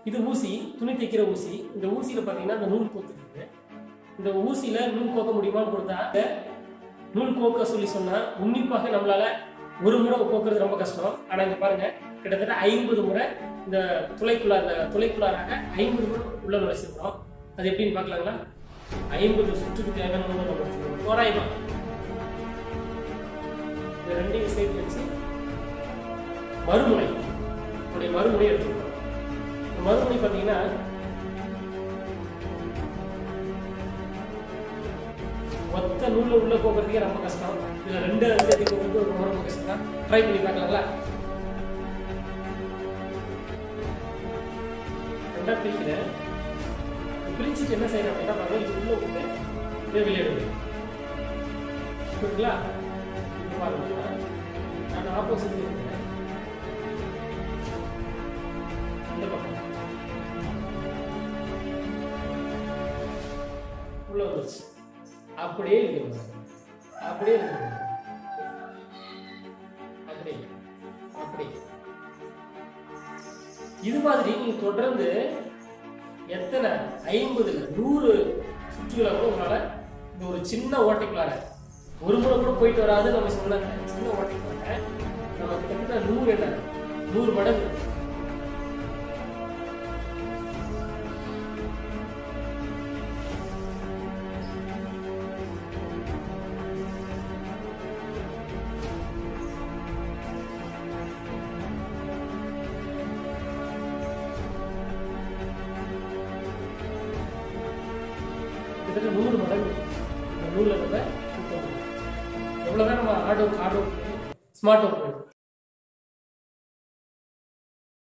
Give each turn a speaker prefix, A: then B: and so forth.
A: இது ஊசி துணி தைக்கிற ஊசி இந்த ஊசியில பாத்தீங்கன்னா இந்த நூல் கோத்து இருக்குது இந்த ஊசியில நூல் கோக்க முடியுமான்னு கொடுத்தா இந்த நூல் கோக்க சொல்லி சொன்னா உன்னிப்பாக நம்மளால ஒரு முறை கோக்கிறது ரொம்ப கஷ்டம் ஆனா இங்க பாருங்க கிட்டத்தட்ட ஐம்பது முறை இந்த துளைக்குள்ளார் இந்த துளைக்குள்ளாராக ஐம்பது முறை உள்ள நுழைச்சிருக்கிறோம் அது எப்படின்னு பார்க்கலாங்களா ஐம்பது சுற்றுக்கு தேவையான நூலை நம்ம எடுத்துக்கணும் தோராயமா இந்த ரெண்டையும் சேர்த்து வச்சு மறுமுனை உடைய மறுமுனை எடுத்துக்கணும் இந்த மறுமுனை பார்த்தீங்கன்னா ஒத்த நூல்ல உள்ள போகிறதுக்கே ரொம்ப கஷ்டம் இதுல ரெண்டு சேர்த்து போகிறது ரொம்ப ரொம்ப கஷ்டம் தான் ட்ரை பண்ணி பார்க்கலாங்களா ரெண்டா பிரிக்கிறேன் பிரிச்சுட்டு என்ன செய்யணும் அப்படின்னா பாருங்க இது உள்ள விட்டு இதை வெளியே எடுக்கணும் புரியுதுங்களா இப்போ பாருங்க நான் ஆப்போசிட் இருக்கிறேன் இந்த பக்கம் உள்ள வந்துருச்சு அப்படியே இருக்கிறது அப்படியே இருக்கிறது அப்படியே அப்படியே இது மாதிரி நீங்க தொடர்ந்து எத்தனை ஐம்பதுல நூறு சுற்றுகளை கூட உங்களால இந்த ஒரு சின்ன ஓட்டைக்குள்ளார ஒரு முறை கூட போயிட்டு வராது நம்ம சொன்னாங்க சின்ன ஓட்டைக்குள்ளார நம்ம கிட்டத்தட்ட நூறு என்ன நூறு மடங்கு கிட்டத்தட்ட நூறு மடங்கு இந்த நூலில் நம்ம சுத்தம் எவ்வளோதான் நம்ம hard work hard work smart work